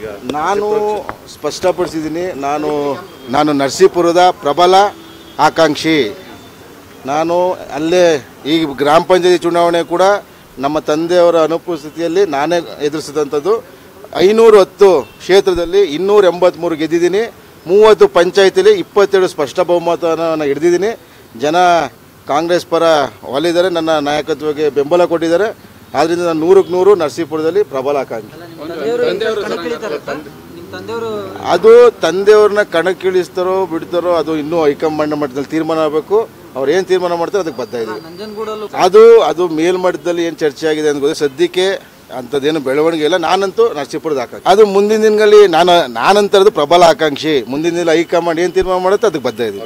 ನಾನು ಸ್ಪಷ್ಟಪಡಿಸಿದ್ದೀನಿ ನಾನು ನಾನು ನರಸೀಪುರದ ಪ್ರಬಲ ಆಕಾಂಕ್ಷಿ ನಾನು ಅಲ್ಲೇ ಈ ಗ್ರಾಮ ಪಂಚಾಯತಿ ಚುನಾವಣೆ ಕೂಡ ನಮ್ಮ ತಂದೆಯವರ ಅನುಪಸ್ಥಿತಿಯಲ್ಲಿ ನಾನೇ ಎದುರಿಸಿದಂಥದ್ದು ಐನೂರು ಹತ್ತು ಕ್ಷೇತ್ರದಲ್ಲಿ ಇನ್ನೂರ ಎಂಬತ್ತ್ಮೂರು ಗೆದ್ದಿದ್ದೀನಿ ಮೂವತ್ತು ಪಂಚಾಯತಿಲಿ ಇಪ್ಪತ್ತೇಳು ಸ್ಪಷ್ಟ ಬಹುಮತನ ಹಿಡಿದಿದ್ದೀನಿ ಜನ ಕಾಂಗ್ರೆಸ್ ಪರ ಒಲಿದ್ದಾರೆ ನನ್ನ ನಾಯಕತ್ವಕ್ಕೆ ಬೆಂಬಲ ಕೊಟ್ಟಿದ್ದಾರೆ ಆದ್ದರಿಂದ ನಾನು ನೂರಕ್ಕೆ ನೂರು ನರಸೀಪುರದಲ್ಲಿ ಪ್ರಬಲ ಆಕಾಂಕ್ಷಿ ನಿಮ್ಮ ತಂದೆಯವರು ಅದು ತಂದೆಯವ್ರನ್ನ ಕಣಕ್ಕಿಳಿಸ್ತಾರೋ ಬಿಡ್ತಾರೋ ಅದು ಇನ್ನೂ ಹೈಕಮಾಂಡ್ ಮಟ್ಟದಲ್ಲಿ ತೀರ್ಮಾನ ಆಗಬೇಕು ಅವ್ರು ಏನು ತೀರ್ಮಾನ ಮಾಡ್ತಾರೋ ಅದಕ್ಕೆ ಬದ್ಧ ಇದೆ ನಂಜನಗೂಡಲ್ಲೂ ಅದು ಅದು ಮೇಲ್ಮಟ್ಟದಲ್ಲಿ ಏನು ಚರ್ಚೆ ಆಗಿದೆ ಅಂತ ಗೊತ್ತಿಲ್ಲ ಸದ್ಯಕ್ಕೆ ಅಂಥದ್ದೇನು ಬೆಳವಣಿಗೆ ಇಲ್ಲ ನಾನಂತೂ ನರಸೀಪುರದ ಆಕಾಂಕ್ಷಿ ಅದು ಮುಂದಿನ ದಿನಗಳಲ್ಲಿ ನಾನು ನಾನಂತರದು ಪ್ರಬಲ ಆಕಾಂಕ್ಷಿ ಮುಂದಿನ ದಿನ ಹೈಕಮಾಂಡ್ ಏನು ತೀರ್ಮಾನ ಮಾಡುತ್ತೆ ಅದಕ್ಕೆ ಬದ್ಧ ಇದೆ